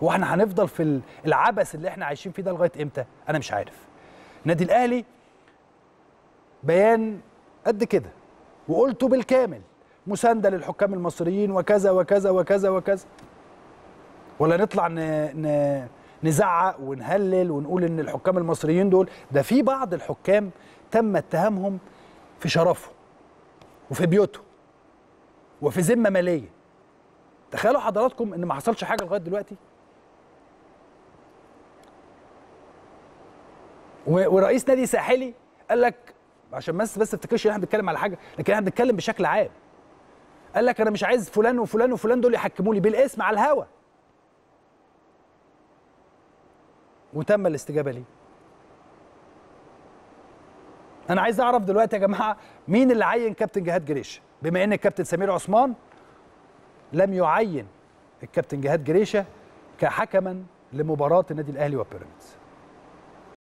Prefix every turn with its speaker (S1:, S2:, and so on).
S1: هو احنا هنفضل في العبث اللي احنا عايشين فيه ده لغايه امتى انا مش عارف النادي الاهلي بيان قد كده وقلته بالكامل مسانده للحكام المصريين وكذا وكذا وكذا وكذا ولا نطلع ن... ن... نزعق ونهلل ونقول ان الحكام المصريين دول ده في بعض الحكام تم اتهامهم في شرفهم وفي بيوتهم وفي ذمه ماليه تخيلوا حضراتكم ان ما حصلش حاجه لغايه دلوقتي ورئيس نادي ساحلي قال لك عشان بس بس تفتكرش ان احنا بنتكلم على حاجه لكن احنا بنتكلم بشكل عام قال لك انا مش عايز فلان وفلان وفلان دول يحكموا لي بالاسم على الهوا وتم الاستجابه ليه انا عايز اعرف دلوقتي يا جماعه مين اللي عين كابتن جهاد جريشه بما ان الكابتن سمير عثمان لم يعين الكابتن جهاد جريشه كحكما لمباراه النادي الاهلي وبيراميدز